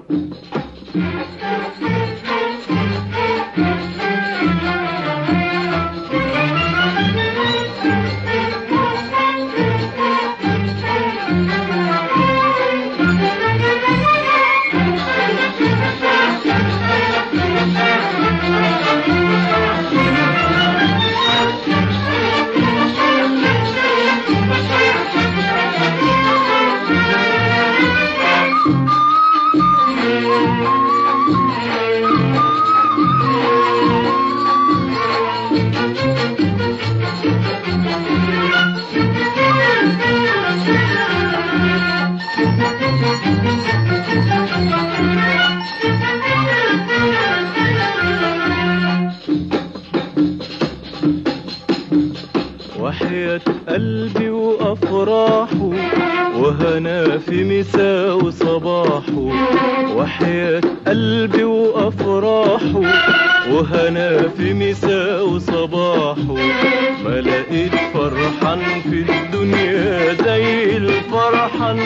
وحياة قلبي وأفراحه وهنا في مساء وصباحه وحياة قلبي وأفراحه وهنا في مساء وصباحه ما لقيت فرحان في الدنيا زي الفرحان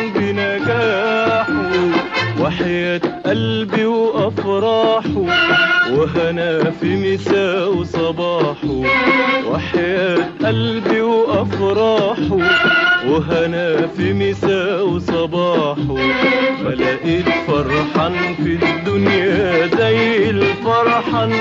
بنجاحه وحياة قلبي وأفراحه وهنا في مساء وصباحه وحياة قلبي وأفراحه وهنا في مساء وصباحه ما لقيت فرحان في الدنيا زي الفرحان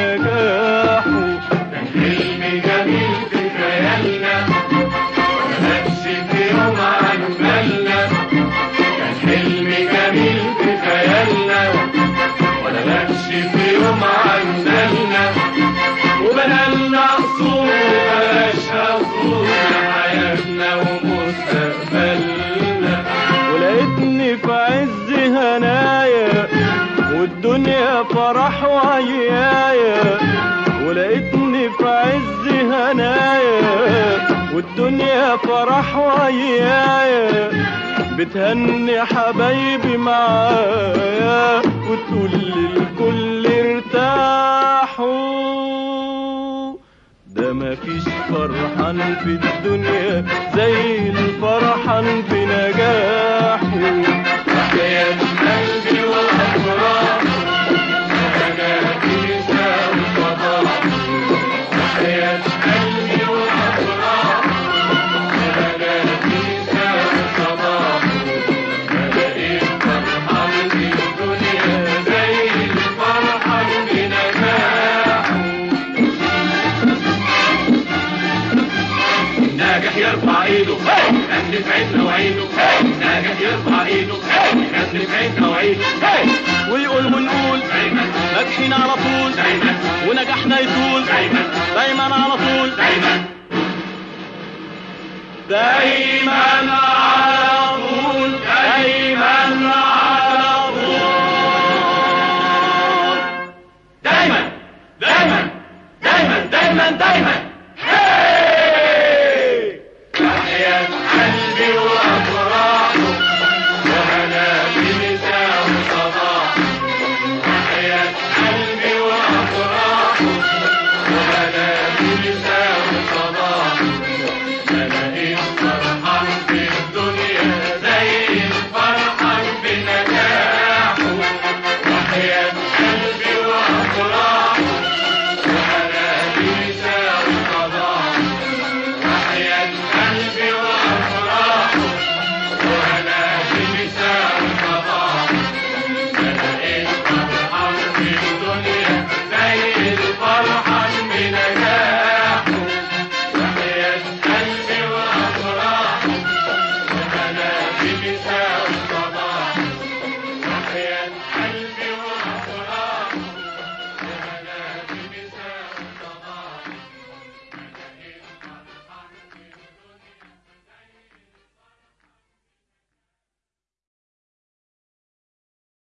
بنجاحه كان حلم جميل في خيالنا ملكش في يوم عن بالنا كان حلم جميل في خيالنا ولا لكش في يوم عن بالنا وبنالنا قصور وبلاش قصور حياتنا ومستقبلنا ولقيتني في عز هنايا والدنيا فرح وعيايا ولقيتني في عز هنايا والدنيا فرح وعيايا بتهني حبايبي معايا وتقول للكل ارتاحوا ده مفيش فرحان في الدنيا زي الفرحان بنجاحه حياة قلبي والأفراح أنا كيسة وصباح حياة قلبي والأفراح أنا كيسة وصباح لقيت فرحان في الدنيا زي الفرحان بنجاحه ناجح يرفع ايده غني في عيدنا وعيده ناجح يرفع ايده غني في عيدنا وعيده ويقول ونقول دايما ناجحين على طول دايما ونجاحنا يطول دايما دايما على طول دايما دايما